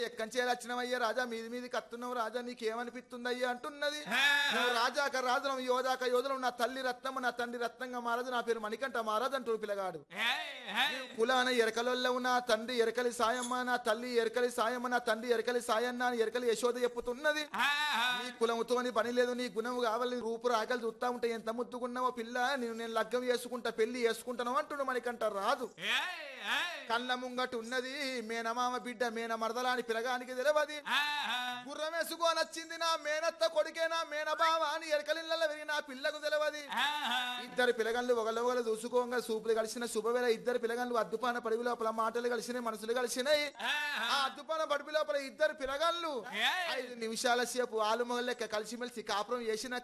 ఎక్కంచేలు వచ్చినవయ్యా రాజా మీది మీది కత్తున్నావు రాజా నీకేమనిపిస్తుందయ్యా అంటున్నది నువ్వు రాజాక రాజులం యోధాక యోధులం నా తల్లి రత్నము నా తండ్రి రత్నంగా మారదు నా పేరు మణికంఠ మారదు అంటూ పిల్లగాడు కులాన ఎరకలొల్లవు నా తండ్రి ఎరకలి సాయమ్మ నా తల్లి ఎరకలి సాయమ్మ నా తండ్రి ఎరకలి సాయన్న అని ఎరకలి యశోద చెప్పుతున్నది నీ కులముతోని పని లేదు నీ గుణము కావాలి రూపు రాకలు చూస్తా ఉంటే ఎంత ముద్దుకున్నావో పిల్ల నేను నేను లగ్గం చేసుకుంటా పెళ్లి చేసుకుంటాను అంటుండు మనకంట రాదు కళ్ళ ముంగట ఉన్నది మేనమామ బిడ్డ మేన మరదలా అని పిలగానికి తెలియదు గుర్రం వేసుకొని వచ్చింది నా మేనత్త కొడుకే నా మేనబావ అని ఎరకలిళ్ళ విరిగి నా పిల్లకు తెలియదు ఇద్దరు పిలగన్లు ఒకళ్ళు ఒకళ్ళు చూసుకోగా సూపులు కలిసిన శుభవేళ ఇద్దరు పిలగన్లు అద్దుపాన పడివి లోపల మాటలు కలిసినాయి మనసులు కలిసినాయి ఆ అద్దుపాన పడివి లోపల ఇద్దరు పిలగన్లు ఐదు నిమిషాల సేపు ఆలు మొగలు లెక్క కలిసిమెలిసి కాపురం చేసిన